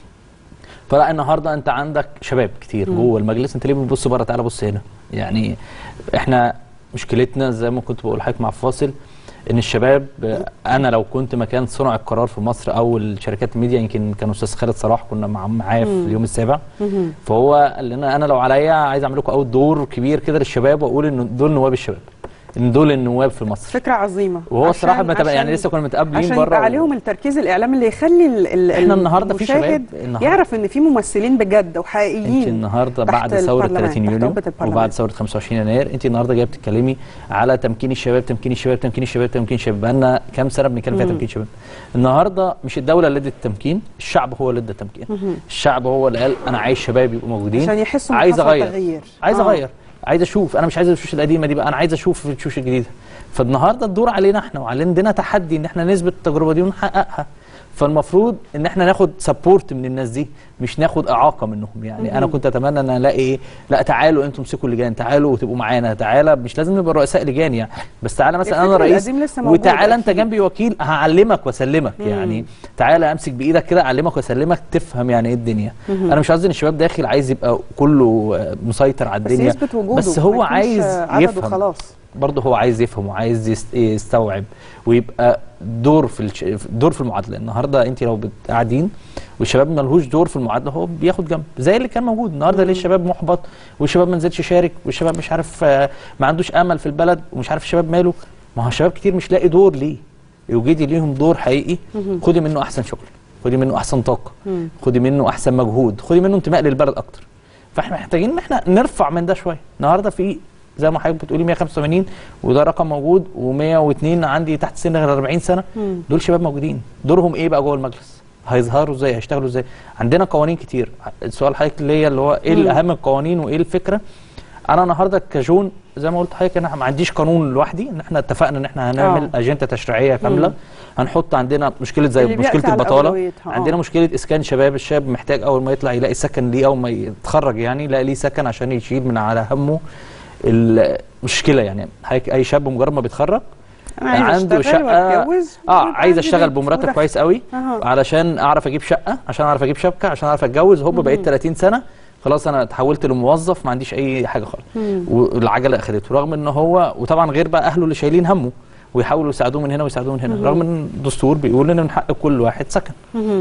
فلا النهارده انت عندك شباب كتير جوه المجلس انت ليه بتبص بره تعالى بص هنا يعني احنا مشكلتنا زي ما كنت بقول لحضرتك مع الفاصل ان الشباب آه، انا لو كنت مكان صنع القرار في مصر او الشركات الميديا يمكن كان استاذ خالد صلاح كنا مع- معاه في اليوم السابع مهم. فهو قال لنا انا لو عليا عايز اعمل لكم اول دور كبير كده للشباب واقول ان دول نواب الشباب ان دول النواب في مصر فكره عظيمه وهو عشان- الصراحه ما تبقى يعني عشان- لسه كنا متقابلين عشان بره يبقى عليهم التركيز الاعلامي اللي يخلي ال ال إحنا النهاردة في المشاهد شباب النهاردة- يعرف ان في ممثلين بجد انت وحقيقيين النهارده تحت بعد ثوره البرلمان، 30 تحت يونيو قبة البرلمان. وبعد ثوره 25 يناير انت النهارده جايه بتتكلمي على تمكين الشباب تمكين الشباب تمكين الشباب تمكين الشباب بقالنا كام سنه بنتكلم فيها تمكين الشباب النهارده مش الدوله اللي ادت التمكين الشعب هو اللي ادى التمكين الشعب هو اللي قال انا عايز شباب يبقوا موجودين عشان يحسوا إن عايز حصل اغير تغيير. عايز آه. اغير عايز اشوف انا مش عايز الوشوش القديمه دي بقى انا عايز اشوف الوشوش الجديده فالنهارده الدور علينا احنا وعندنا تحدي ان احنا نثبت التجربه دي ونحققها فالمفروض ان احنا ناخد سبورت من الناس دي مش ناخد اعاقه منهم يعني انا كنت اتمنى ان الاقي ايه لا تعالوا انتم امسكوا اللجان تعالوا وتبقوا معانا تعالى مش لازم نبقى رؤساء لجان يعني بس تعالى مثلا انا الفكر رئيس القديم لسه موجود وتعالى انت أكيد. جنبي وكيل هعلمك واسلمك يعني تعالى امسك بايدك كده اعلمك واسلمك تفهم يعني ايه الدنيا انا مش قصدي ان الشباب داخل عايز يبقى كله آه، مسيطر على بس الدنيا يثبت وجوده بس ما هو يكونش عايز عدد يفهم وخلاص برضه هو عايز يفهم وعايز يست- يستوعب ويبقى دور في الش... دور في المعادله النهارده انت لو بت- قاعدين والشباب ملهوش دور في المعادله هو بياخد جنب زي اللي كان موجود النهارده ليه الشباب محبط والشباب ما نزلش يشارك والشباب مش عارف آه، ما عندوش امل في البلد ومش عارف الشباب ماله ما هو شباب كتير مش لاقي دور ليه اوجدي ليهم دور حقيقي خدي منه احسن شغل خدي منه احسن طاقه خدي منه احسن مجهود خدي منه انتماء للبلد اكتر فاحنا محتاجين ان احنا نرفع من ده شويه النهارده في زي ما حضرتك بتقولي 185 وده رقم موجود و102 عندي تحت سن غير 40 سنه دول شباب موجودين دورهم ايه بقى جوه المجلس هيظهروا ازاي هيشتغلوا ازاي عندنا قوانين كتير السؤال حضرتك ليا اللي هو ايه اهم القوانين وايه الفكره انا النهارده كجون زي ما قلت لحضرتك انا ما عنديش قانون لوحدي ان احنا اتفقنا ان احنا هنعمل آه. اجنده تشريعيه كامله هنحط عندنا مشكله زي اللي بيأتي مشكله على البطاله أولويتها، آه. عندنا مشكله اسكان شباب الشاب محتاج اول ما يطلع يلاقي سكن ليه اول ما يتخرج يعني يلاقي ليه سكن عشان يشيل من على همه المشكله يعني حضرتك اي شاب مجرد ما بيتخرج أنا عايز عنده أشتغل شقه وأتجوز اه ويبقى عايز عندي اشتغل بيت بمرتب ودخل. كويس قوي أها. علشان اعرف اجيب شقه عشان اعرف اجيب شبكه عشان اعرف اتجوز هوب بقيت 30 سنه خلاص انا اتحولت لموظف ما عنديش اي حاجه خالص والعجله اخدته رغم ان هو وطبعا غير بقى اهله اللي شايلين همه ويحاولوا يساعدوه من هنا ويساعدوه من هنا رغم ان الدستور بيقول ان من حق كل واحد سكن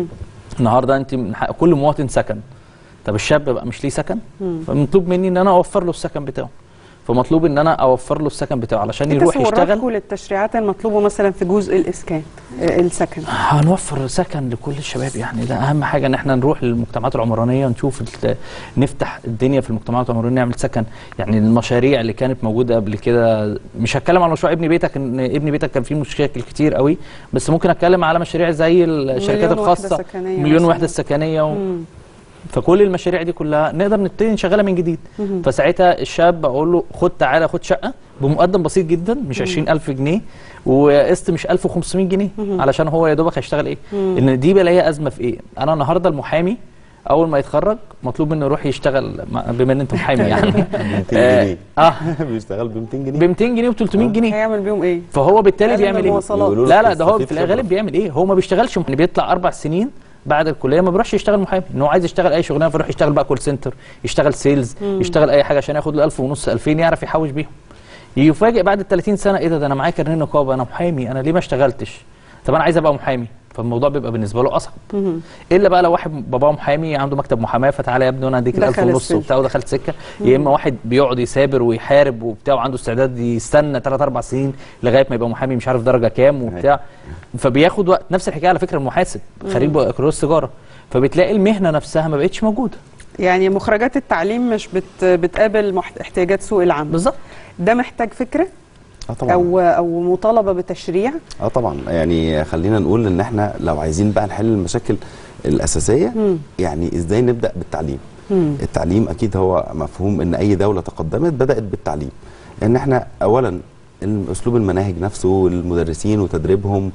النهارده انت من حق كل مواطن سكن طب الشاب بقى مش ليه سكن فمطلوب مني ان انا اوفر له السكن بتاعه فمطلوب ان انا اوفر له السكن بتاعه علشان إيه يروح يشتغل تصوراتكم للتشريعات المطلوبه مثلا في جزء الاسكان آه، السكن هنوفر سكن لكل الشباب يعني ده اهم حاجه ان احنا نروح للمجتمعات العمرانيه ونشوف ال- نفتح الدنيا في المجتمعات العمرانيه نعمل سكن يعني المشاريع اللي كانت موجوده قبل كده مش هتكلم على مشروع ابن بيتك ان ابن بيتك كان فيه مشاكل كتير قوي بس ممكن اتكلم على مشاريع زي الشركات مليون وحدة الخاصه سكنية مليون مثلاً. وحده سكنيه و... مم. فكل المشاريع دي كلها نقدر نبتدي نشغلها من جديد فساعتها الشاب اقول له خد تعالى خد شقه بمقدم بسيط جدا مش 20000 جنيه وقسط مش 1500 جنيه علشان هو يا دوبك هيشتغل ايه ان دي بلاقيها ازمه في ايه انا النهارده المحامي اول ما يتخرج مطلوب منه يروح يشتغل مع- بما ان انت محامي يعني 200 آه، جنيه اه بيشتغل ب 200 ب جنيه 200 جنيه و300 جنيه هيعمل بيهم ايه؟ فهو بالتالي أقل بيعمل من ايه؟ المواصلات. يقولوا له لا لا ده هو تستفيد في خبرة. الغالب بيعمل ايه؟ هو ما بيشتغلش محامي بيطلع اربع سنين بعد الكليه ما بيروحش يشتغل محامي ان هو عايز يشتغل اي شغلانه فيروح يشتغل بقى كول سنتر يشتغل سيلز يشتغل اي حاجه عشان ياخد له 1000 ونص 2000 يعرف يحوش بيهم يفاجئ بعد ال 30 سنه ايه ده ده انا معايا كارنيه نقابه انا محامي انا ليه ما اشتغلتش طب انا عايز ابقى محامي فالموضوع بيبقى بالنسبه له اصعب الا بقى لو واحد باباه محامي عنده مكتب محاماه فتعالى يا ابني وانا هديك ال 1000 دخل ونص السلك. وبتاع ودخلت سكه يا اما واحد بيقعد يثابر ويحارب وبتاع وعنده استعداد يستنى 3 4 سنين لغايه ما يبقى محامي مش عارف درجه كام وبتاع فبياخد وقت نفس الحكايه على فكره المحاسب خريج بكالوريوس تجاره فبتلاقي المهنه نفسها ما بقتش موجوده يعني مخرجات التعليم مش بت بتقابل محت- احتياجات سوق العمل بالظبط ده محتاج فكره اه طبعا او او مطالبه بتشريع اه طبعا يعني خلينا نقول ان احنا لو عايزين بقى نحل المشاكل الاساسيه مم. يعني ازاي نبدا بالتعليم مم. التعليم اكيد هو مفهوم ان اي دوله تقدمت بدات بالتعليم ان احنا اولا اسلوب المناهج نفسه والمدرسين وتدريبهم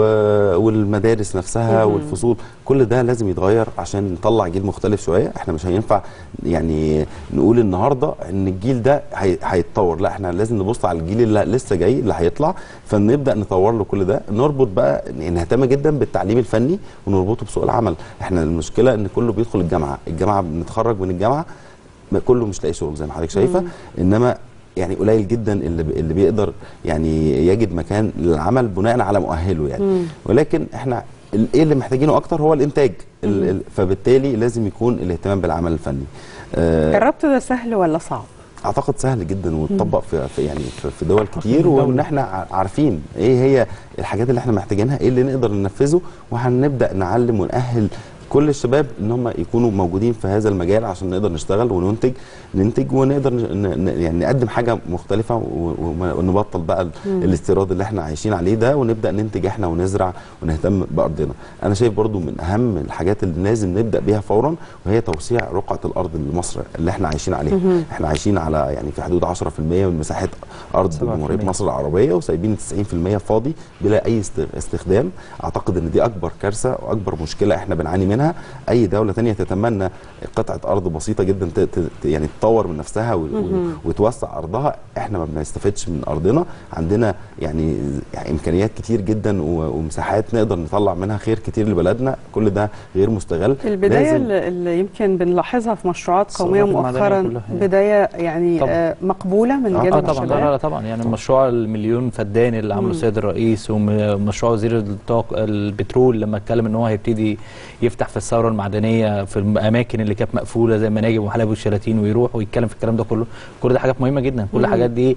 و- والمدارس نفسها والفصول كل ده لازم يتغير عشان نطلع جيل مختلف شويه احنا مش هينفع يعني نقول النهارده ان الجيل ده هي- هيتطور لا احنا لازم نبص على الجيل اللي لسه جاي اللي هيطلع فنبدا نطور له كل ده نربط بقى نهتم جدا بالتعليم الفني ونربطه بسوق العمل احنا المشكله ان كله بيدخل الجامعه الجامعه بنتخرج من الجامعه ما كله مش لاقي شغل زي ما حضرتك شايفه انما يعني قليل جدا اللي بي- اللي بيقدر يعني يجد مكان للعمل بناء على مؤهله يعني ولكن احنا ال- ايه اللي محتاجينه اكتر هو الانتاج ال- ال- فبالتالي لازم يكون الاهتمام بالعمل الفني آه، الربط ده سهل ولا صعب؟ اعتقد سهل جدا وتطبق في, في يعني في- في دول كتير دولة. وان احنا ع- عارفين ايه هي الحاجات اللي احنا محتاجينها ايه اللي نقدر ننفذه وهنبدا نعلم ونأهل كل الشباب ان هم يكونوا موجودين في هذا المجال عشان نقدر نشتغل وننتج ننتج ونقدر ن- ن- يعني نقدم حاجه مختلفه و- و- ونبطل بقى ال- الاستيراد اللي احنا عايشين عليه ده ونبدا ننتج احنا ونزرع ونهتم بارضنا انا شايف برضو من اهم الحاجات اللي لازم نبدا بيها فورا وهي توسيع رقعه الارض اللي مصر اللي احنا عايشين عليها احنا عايشين على يعني في حدود 10% من مساحه ارض 7%. جمهوريه مصر العربيه وسايبين 90% فاضي بلا اي است- استخدام اعتقد ان دي اكبر كارثه واكبر مشكله احنا بنعاني منها اي دوله تانية تتمنى قطعه ارض بسيطه جدا ت- ت- ت- يعني تطور من نفسها و- و- وتوسع ارضها احنا ما بنستفدش من ارضنا عندنا يعني يعني امكانيات كتير جدا و- ومساحات نقدر نطلع منها خير كتير لبلدنا كل ده غير مستغل البدايه لازم- اللي اللي يمكن بنلاحظها في مشروعات قوميه الثورات المعدنية مؤخرا كلها يعني. بدايه يعني طبعاً. آه، مقبوله من آه، جانب اه طبعا لا الشباب لا طبعا يعني مشروع المليون فدان اللي عمله السيد الرئيس ومشروع وزير الطاقه البترول لما اتكلم ان هو هيبتدي يفتح في الثوره المعدنيه في الاماكن اللي كانت مقفوله زي مناجم وحلب والشلاتين ويروح ويتكلم في الكلام ده كله كل ده حاجات مهمه جدا كل الحاجات دي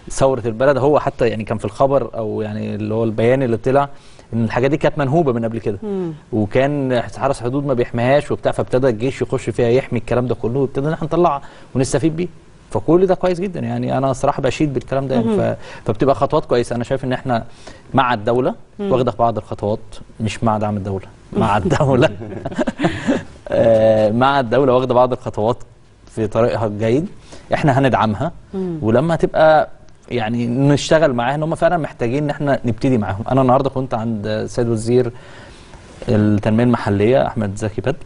ثوره البلد هو حتى يعني كان في الخبر او يعني اللي هو البيان اللي طلع ان الحاجات دي كانت منهوبه من قبل كده وكان حرس حدود ما بيحميهاش وبتاع فابتدى الجيش يخش فيها يحمي الكلام ده كله وابتدى ان احنا نطلع ونستفيد بيه فكل ده كويس جدا يعني انا صراحه بشيد بالكلام ده يعني ف... فبتبقى خطوات كويسه انا شايف ان احنا مع الدوله واخده بعض الخطوات مش مع دعم الدوله مع الدوله آه، مع الدوله واخده بعض الخطوات في طريقها الجيد احنا هندعمها ولما تبقى يعني نشتغل معاها ان هم فعلا محتاجين ان احنا نبتدي معاهم انا النهارده كنت عند السيد وزير التنميه المحليه احمد زكي بدر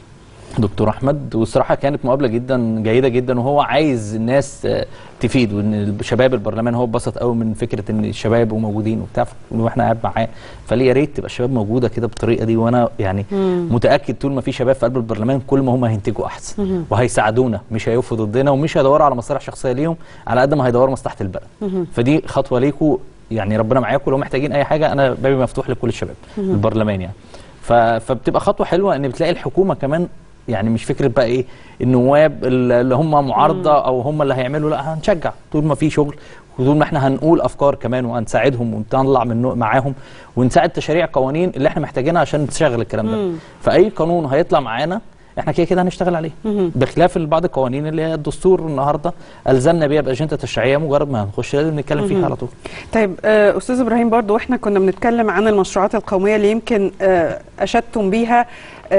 دكتور احمد والصراحه كانت مقابله جدا جيده جدا وهو عايز الناس آه، تفيد وان شباب البرلمان هو اتبسط قوي من فكره ان الشباب يبقوا موجودين وبتاع واحنا قاعد معاه فليه يا ريت تبقى الشباب موجوده كده بالطريقه دي وانا يعني متاكد طول ما في شباب في قلب البرلمان كل ما هم هينتجوا احسن وهيساعدونا مش هيقفوا ضدنا ومش هيدوروا على مصالح شخصيه ليهم على قد ما هيدوروا مصلحه البلد فدي خطوه ليكم يعني ربنا معاكم لو محتاجين اي حاجه انا بابي مفتوح لكل الشباب البرلمان يعني ف- فبتبقى خطوه حلوه ان بتلاقي الحكومه كمان يعني مش فكره بقى ايه النواب اللي هم معارضه او هم اللي هيعملوا لا هنشجع طول ما في شغل وطول ما احنا هنقول افكار كمان وهنساعدهم ونطلع من معاهم ونساعد تشريع قوانين اللي احنا محتاجينها عشان تشغل الكلام ده فاي قانون هيطلع معانا احنا كده كده هنشتغل عليه بخلاف بعض القوانين اللي هي الدستور النهارده الزمنا بيها باجنده تشريعيه مجرد ما هنخش لازم نتكلم فيها على طول طيب آه، استاذ ابراهيم برضو واحنا كنا بنتكلم عن المشروعات القوميه اللي يمكن آه، اشدتم بيها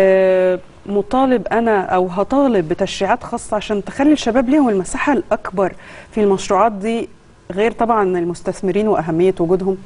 آه، مطالب انا او هطالب بتشريعات خاصه عشان تخلي الشباب ليهم المساحه الاكبر في المشروعات دي غير طبعا المستثمرين واهميه وجودهم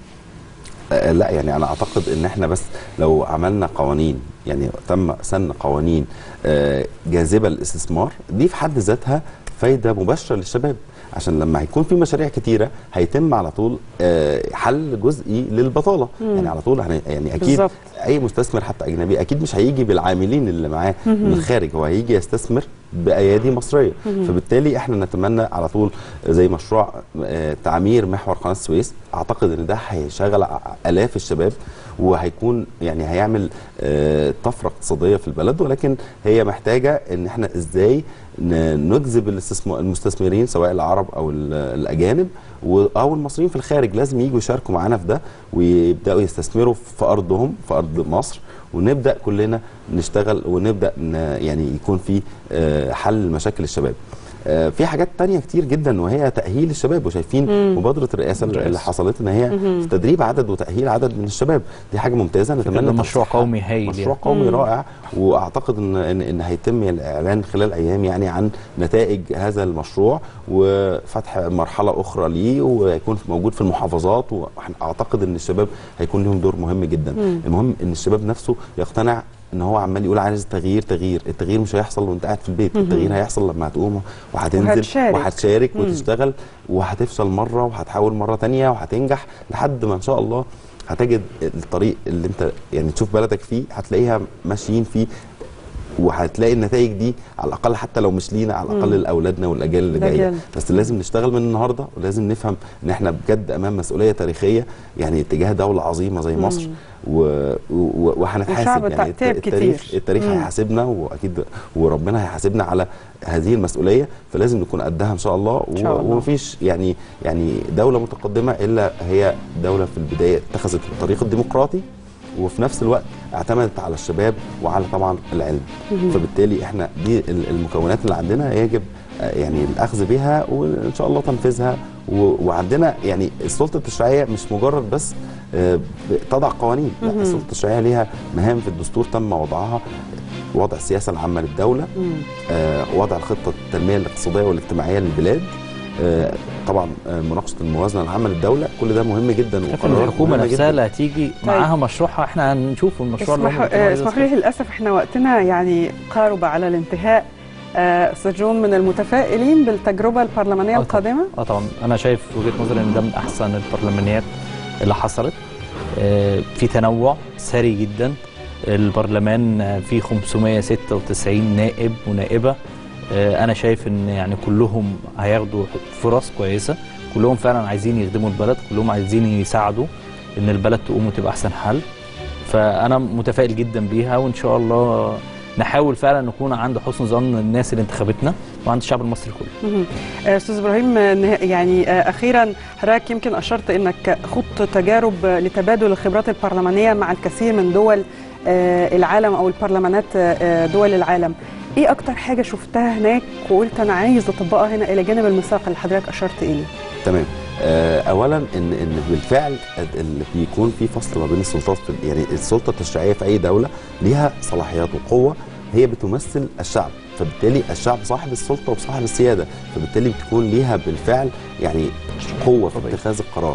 آه، لا يعني انا اعتقد ان احنا بس لو عملنا قوانين يعني تم سن قوانين آه، جاذبه للاستثمار دي في حد ذاتها فايده مباشره للشباب عشان لما هيكون في مشاريع كتيره هيتم على طول آه، حل جزئي للبطاله يعني على طول هن- يعني اكيد بالظبط. اي مستثمر حتى اجنبي اكيد مش هيجي بالعاملين اللي معاه من الخارج هو هيجي يستثمر بايادي مصريه فبالتالي احنا نتمنى على طول زي مشروع آه، تعمير محور قناه السويس اعتقد ان ده هيشغل ع- الاف الشباب وهيكون يعني هيعمل آه، طفره اقتصاديه في البلد ولكن هي محتاجه ان احنا ازاي ن- نجذب الاستثمار المستثمرين سواء العرب او ال- الاجانب و- او المصريين في الخارج لازم يجوا يشاركوا معانا في ده ويبداوا يستثمروا في ارضهم في ارض مصر ونبدا كلنا نشتغل ونبدا ن- يعني يكون في آه، حل مشاكل الشباب آه، في حاجات تانية كتير جدا وهي تأهيل الشباب وشايفين مبادرة الرئاسة اللي الرئاسة. حصلت ان هي في تدريب عدد وتأهيل عدد من الشباب دي حاجة ممتازة نتمنى ده مشروع تصحيحها. قومي هايل مشروع يعني. قومي رائع واعتقد ان ان, إن هيتم الاعلان خلال ايام يعني عن نتائج هذا المشروع وفتح مرحله اخرى ليه ويكون موجود في المحافظات واعتقد ان الشباب هيكون لهم دور مهم جدا المهم ان الشباب نفسه يقتنع ان هو عمال يقول عايز تغيير تغيير التغيير مش هيحصل وانت قاعد في البيت التغيير هيحصل لما هتقوم وهتنزل وهتشارك. وهتشارك وتشتغل وهتفشل مره وهتحاول مره تانية وهتنجح لحد ما ان شاء الله هتجد الطريق اللي انت يعني تشوف بلدك فيه هتلاقيها ماشيين فيه وهتلاقي النتائج دي على الاقل حتى لو مش لينا على الاقل لاولادنا والاجيال اللي جايه الأجيال. بس لازم نشتغل من النهارده ولازم نفهم ان احنا بجد امام مسؤوليه تاريخيه يعني اتجاه دوله عظيمه زي مصر و... و... وهنتحاسب وشعب يعني تعب التاريخ كتير. التاريخ مم. هيحاسبنا واكيد وربنا هيحاسبنا على هذه المسؤوليه فلازم نكون قدها ان شاء الله, إن شاء الله. ومفيش يعني يعني دوله متقدمه الا هي دوله في البدايه اتخذت الطريق الديمقراطي وفي نفس الوقت اعتمدت على الشباب وعلى طبعا العلم فبالتالي احنا دي ال- المكونات اللي عندنا يجب آه، يعني الاخذ بها وان شاء الله تنفيذها و- وعندنا يعني السلطه التشريعيه مش مجرد بس آه، ب- تضع قوانين لا السلطه التشريعيه ليها مهام في الدستور تم وضعها وضع السياسه العامه للدوله آه، وضع الخطه التنميه الاقتصاديه والاجتماعيه للبلاد آه، طبعا آه، مناقشه الموازنه العامه للدوله كل ده مهم جدا شايف ان وقرارات الحكومه مهمة نفسها جداً. اللي هتيجي معاها مشروعها احنا هنشوف المشروع اللي هم اسمحوا بيتكلموا آه، عليه ده اسمحوا لي للاسف احنا وقتنا يعني قارب على الانتهاء آه، استاذ جون من المتفائلين بالتجربه البرلمانيه آه طبعاً. القادمه اه طبعا انا شايف وجهه نظري ان ده من احسن البرلمانيات اللي حصلت آه، في تنوع ثري جدا البرلمان آه، فيه 596 نائب ونائبه آه، انا شايف ان يعني كلهم هياخدوا فرص كويسه كلهم فعلا عايزين يخدموا البلد كلهم عايزين يساعدوا ان البلد تقوم وتبقى احسن حل فانا متفائل جدا بيها وان شاء الله نحاول فعلا نكون عند حسن ظن الناس اللي انتخبتنا وعند الشعب المصري كله مهم. آه، استاذ ابراهيم آه، نه- يعني آه، اخيرا حضرتك يمكن اشرت انك خضت تجارب آه، لتبادل الخبرات البرلمانيه مع الكثير من دول آه، العالم او البرلمانات آه، آه، دول العالم ايه اكتر حاجه شفتها هناك وقلت انا عايز اطبقها هنا الى جانب الميثاق اللي حضرتك اشرت اليه تمام آه، اولا ان ان بالفعل اللي بيكون في فصل ما بين السلطات في يعني السلطه التشريعيه في اي دوله ليها صلاحيات وقوه هي بتمثل الشعب فبالتالي الشعب صاحب السلطه وصاحب السياده فبالتالي بتكون ليها بالفعل يعني قوه في اتخاذ القرار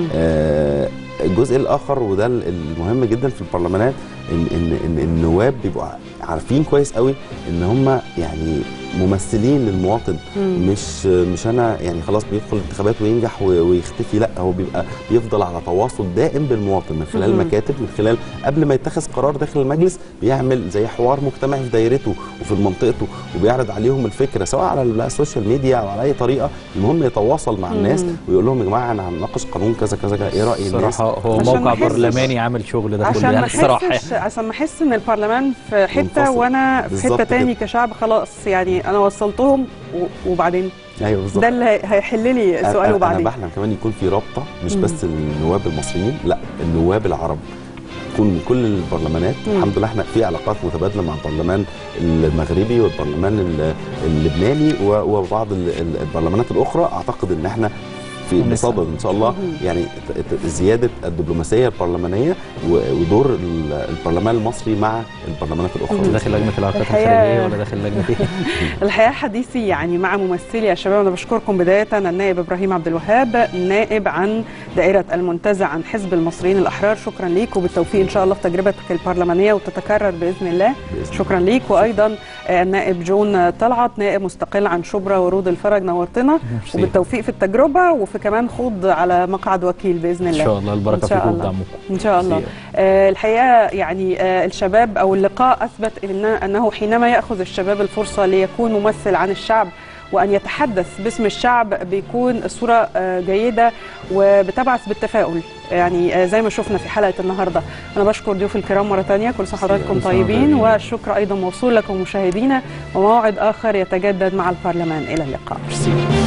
آه، الجزء الاخر وده المهم جدا في البرلمانات ان ان ان النواب بيبقوا عارفين كويس قوي ان هم يعني ممثلين للمواطن مش مش انا يعني خلاص بيدخل الانتخابات وينجح و- ويختفي لا هو بيبقى بيفضل على تواصل دائم بالمواطن من خلال مهم. مكاتب من خلال قبل ما يتخذ قرار داخل المجلس بيعمل زي حوار مجتمعي في دايرته وفي منطقته وبيعرض عليهم الفكره سواء على السوشيال ميديا او على اي طريقه المهم يتواصل مع الناس مم. ويقول لهم يا جماعه انا هنناقش قانون كذا كذا كذا ايه راي الناس الصراحه هو عشان ما موقع أحسش- برلماني عامل شغل ده كله عشان ما يعني الصراحه احسش عشان ما احس ان البرلمان في حته منفصل. وانا في بالظبط حته تاني كده. كشعب خلاص يعني انا وصلتهم و- وبعدين ايوه بالظبط ده اللي هي- هيحل لي أنا- السؤال انا وبعدين بحلم كمان يكون في رابطه مش مم. بس النواب المصريين لا النواب العرب تكون من كل البرلمانات مم. الحمد لله احنا في علاقات متبادله مع البرلمان المغربي والبرلمان ال- اللبناني و- وبعض ال- ال- البرلمانات الاخرى اعتقد ان احنا في ونسعى. بصدد ان شاء الله مم. يعني ت- ت- زياده الدبلوماسيه البرلمانيه و- ودور ال- البرلمان المصري مع البرلمانات الاخرى مم. داخل لجنه العلاقات الحقيقة- الخارجيه ولا داخل لجنه ايه الحقيقه حديثي يعني مع ممثلي يا شباب انا بشكركم بدايه النائب ابراهيم عبد الوهاب نائب عن دائره المنتزه عن حزب المصريين الاحرار شكرا ليك وبالتوفيق ان شاء الله في تجربتك البرلمانيه وتتكرر باذن الله بإذن الله. شكرا ليك وايضا آه، النائب جون طلعت نائب مستقل عن شبرا ورود الفرج نورتنا ميرسي. وبالتوفيق في التجربه وفي كمان خوض على مقعد وكيل باذن ان الله شاء الله البركه إن شاء فيكم الله. ودعمكم ان شاء الله ميرسي. آه الحقيقه يعني آه الشباب او اللقاء اثبت إن انه حينما ياخذ الشباب الفرصه ليكون ممثل عن الشعب وان يتحدث باسم الشعب بيكون الصوره آه جيده وبتبعث بالتفاؤل يعني آه زي ما شفنا في حلقه النهارده انا بشكر ضيوف الكرام مره ثانيه كل سنه حضراتكم كل سنة طيبين طيبين. والشكر ايضا موصول لكم مشاهدينا وموعد اخر يتجدد مع البرلمان الى اللقاء ميرسي